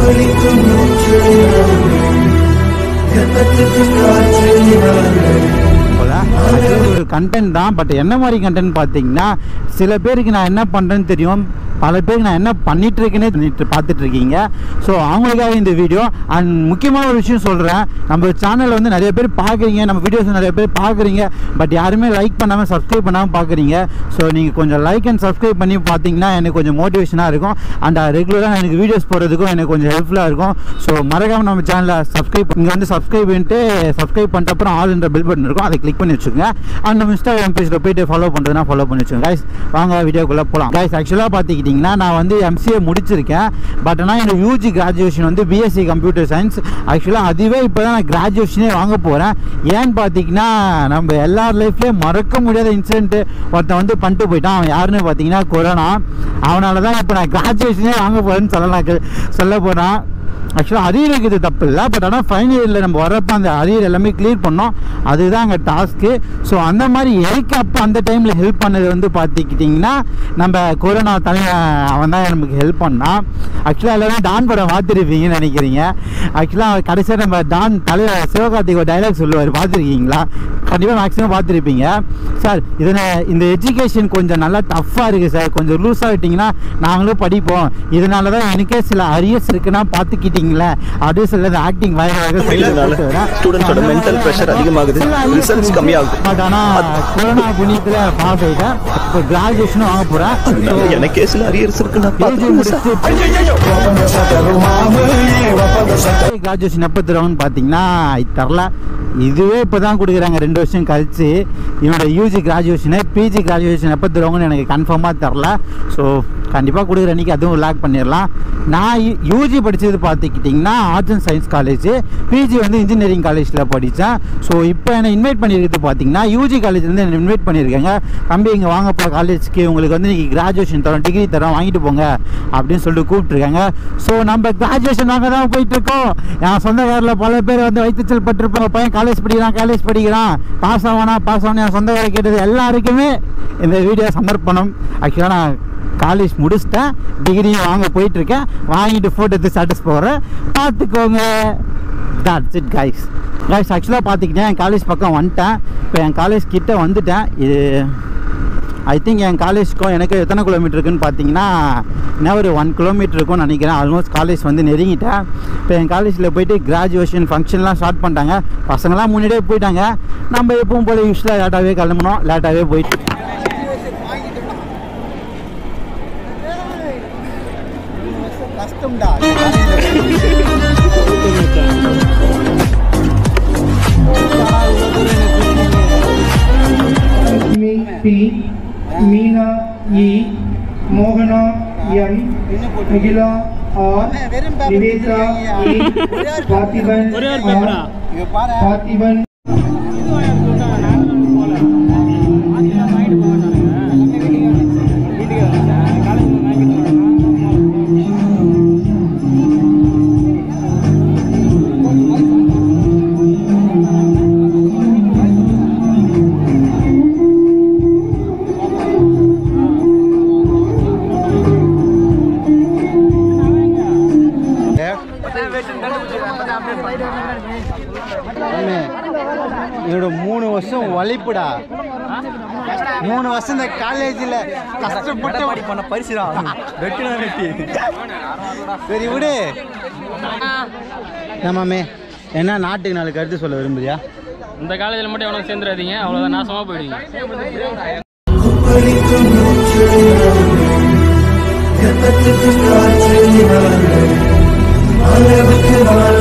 கொப்பளிக்கும் மூச்சு நாங்கள் வெப்பத்துக்கு காற்று நாங்கள் போல Actually ஒரு கண்டென்ட் தான் பட் என்ன மாதிரி கண்டென்ட் பார்த்தீங்கன்னா சில பேருக்கு நான் என்ன பண்ணுறேன்னு தெரியும் பல பேருக்கு நான் என்ன பண்ணிட்டு இருக்கேனே தெரிஞ்சுட்டு பார்த்துட்டு இருக்கீங்க ஸோ அவங்களுக்காக இந்த வீடியோ அண்ட் முக்கியமான ஒரு விஷயம் சொல்கிறேன் நம்ம சேனலில் வந்து நிறைய பேர் பார்க்குறீங்க நம்ம வீடியோஸ் நிறைய பேர் பார்க்குறீங்க பட் யாருமே லைக் பண்ணாமல் சப்ஸ்கிரைப் பண்ணாமல் பார்க்குறீங்க ஸோ நீங்கள் கொஞ்சம் லைக் அண்ட் சப்ஸ்கிரைப் பண்ணி பார்த்தீங்கன்னா எனக்கு கொஞ்சம் மோட்டிவேஷனாக இருக்கும் அண்ட் ரெகுலராக எனக்கு வீடியோஸ் போடுறதுக்கும் எனக்கு கொஞ்சம் ஹெல்ப்ஃபுல்லாக இருக்கும் ஸோ மறக்காமல் நம்ம சேனலை சப்ஸ்கிரைப் இங்கே வந்து சப்ஸ்கிரைப் பண்ணிட்டு சப்ஸ்கிரைப் பண்ணிட்ட அப்புறம் ஆல் என்ற பெல் பட்டன் இருக்கும் அதை கிளிக் பண்ணி வச்சுக்கோங்க அண்ட் நம்ம இன்ஸ்டாகிராம் பேஜில் போயிட்டு ஃபாலோ பண்ணுறதுனா ஃபாலோ பண்ணி வச்சுக்கோங்க கைஸ் வாங்க வீடியோக்குள்ளே போகலாம் கைஸ் ஆக்சுவலாக பார்த்துக்கிட்டிங்கன்னா நான் வந்து எம்சிஏ முடிச்சிருக்கேன் பட் ஆனால் என்னோட யூஜி கிராஜுவேஷன் வந்து பிஎஸ்சி கம்ப்யூட்டர் சயின்ஸ் ஆக்சுவலாக அதுவே இப்போ தான் நான் கிராஜுவேஷனே வாங்க போகிறேன் ஏன்னு பார்த்தீங்கன்னா நம்ம எல்லார் லைஃப்லேயும் மறக்க முடியாத இன்சிடென்ட் ஒருத்தன் வந்து பண்ணிட்டு போயிட்டான் அவன் யாருன்னு பார்த்தீங்கன்னா கொரோனா அவனால தான் இப்போ நான் கிராஜுவேஷனே வாங்க போகிறேன்னு சொல்லலாம் சொல்ல போகிறான் ஆக்சுவலாக அரியர் இருக்குது தப்பு இல்லை பட் ஆனால் ஃபைனல் இயரில் நம்ம வரப்போ அந்த அரியர் எல்லாமே கிளியர் பண்ணோம் அதுதான் அங்கே டாஸ்க்கு ஸோ அந்த மாதிரி எனக்கு அப்போ அந்த டைமில் ஹெல்ப் பண்ணது வந்து பார்த்துக்கிட்டிங்கன்னா நம்ம கொரோனா தலை அவன் தான் நமக்கு ஹெல்ப் பண்ணான் ஆக்சுவலாக எல்லாரும் டான் படம் பார்த்துருப்பீங்கன்னு நினைக்கிறீங்க ஆக்சுவலாக கடைசியாக நம்ம டான் தலைவர் சிவகார்த்திக் ஒரு டைலாக் சொல்லுவார் பார்த்துருக்கீங்களா கண்டிப்பாக மேக்ஸிமம் பார்த்துருப்பீங்க சார் இதில் இந்த எஜுகேஷன் கொஞ்சம் நல்லா டஃப்பாக இருக்குது சார் கொஞ்சம் லூஸாக விட்டிங்கன்னா நாங்களும் படிப்போம் இதனால தான் எனக்கே சில அரியர்ஸ் இருக்குன்னா பார்த்துக்கிட்டீங்களே அப்படியே சில ஆக்டிங் இதனால ஸ்டூடெண்ட்ஸோட மென்டல் ப்ரெஷர் அதிகமாகுது ரிசல்ட்ஸ் கம்மியாகுது பட் ஆனால் கொரோனா புண்ணியத்தில் பாஸ் ஆகிட்டேன் இப்போ கிராஜுவேஷனும் வாங்க போகிறேன் எனக்கே சில அரியர்ஸ் இருக்கு நான் பிஜி பார்த்துக்கிறேன் முடிச்சுட்டு கிராஜுவேஷன் எப்போ தருவாங்கன்னு பார்த்தீங்கன்னா இது தரல இதுவே இப்போ தான் கொடுக்குறாங்க ரெண்டு வருஷம் கழிச்சு என்னோட யூஜி கிராஜுவேஷனு பிஜி கிராஜுவேஷன் எப்போ தருவாங்கன்னு எனக்கு கன்ஃபார்மாக தரல ஸோ கண்டிப்பாக கொடுக்குற அன்றைக்கி அதுவும் லாக் பண்ணிடலாம் நான் யூஜி படித்தது பார்த்துக்கிட்டிங்கன்னா arts and science college PG வந்து இன்ஜினியரிங் காலேஜில் படித்தேன் ஸோ இப்போ என்னை இன்வைட் பண்ணியிருக்கிறது பார்த்தீங்கன்னா யூஜி காலேஜ்லேருந்து என்னை இன்வைட் பண்ணியிருக்காங்க தம்பி இங்கே வாங்கப்பா காலேஜ்க்கு உங்களுக்கு வந்து இன்றைக்கி கிராஜுவேஷன் தரோம் டிகிரி தரோம் வாங்கிட்டு போங்க அப்படின்னு சொல்லிட்டு கூப்பிட்ருக்காங்க ஸோ நம்ம கிராஜுவேஷன் வாங்க தான் போயிட்டு இருக்கோம் என் சொந்தக்காரில் பல பேர் வந்து வைத்தச்சல் பட்டிருப்பாங்க பையன் காலேஜ் படிக்கிறான் காலேஜ் படிக்கிறான் பாஸ் ஆவானா பாஸ் ஆவானா என் சொந்தக்கார கேட்டது எல்லாருக்குமே இந்த வீடியோ சமர்ப்பணம் ஆக்சுவலாக நான் காலேஜ் முடிச்சிட்டேன் டிகிரியும் வாங்க போயிட்டுருக்கேன் வாங்கிட்டு ஃபோட்டோ எடுத்து ஸ்டேட்டஸ் போகிறேன் பார்த்துக்கோங்க தட்ஸ் இட் கைஸ் கைஸ் ஆக்சுவலாக பார்த்துக்கிட்டேன் என் காலேஜ் பக்கம் வந்துட்டேன் இப்போ என் காலேஜ் கிட்ட வந்துட்டேன் இது ஐ திங்க் என் காலேஜ்க்கும் எனக்கு எத்தனை கிலோமீட்டர் இருக்குன்னு பார்த்தீங்கன்னா என்ன ஒரு ஒன் கிலோமீட்டர் இருக்கும்னு நினைக்கிறேன் ஆல்மோஸ்ட் காலேஜ் வந்து நெருங்கிட்டேன் இப்போ என் காலேஜில் போயிட்டு கிராஜுவேஷன் ஃபங்க்ஷன்லாம் ஸ்டார்ட் பண்ணிட்டாங்க பசங்களாம் முன்னாடியே போயிட்டாங்க நம்ம எப்பவும் போல யூஸ்வலாக லேட்டாகவே கிளம்பணும் லேட்டாகவே போயிட்டு கஷ்டம்டா லட்சுமி பி மீனா இ மோகனா M Mukila R Nivetha E Parthiban R Parthiban என்னோட மூணு வருஷம் உழைப்புடா மூணு வருஷம் இந்த காலேஜில் கஷ்டப்பட்டு பண்ண பரிசு வெட்டினா வெட்டி சரி விடு ஆமாமே என்ன நாட்டுக்கு நாலு கருத்து சொல்ல விரும்புறியா இந்த காலேஜில் மட்டும் எவனும் சேர்ந்துடாதீங்க அவ்வளோதான் நாசமாக போயிடுவீங்க கொப்பளிக்கும் மூச்சு நாங்கள் வெப்பத்துக்கு காற்று நாங்கள் அளவுக்கு வாழ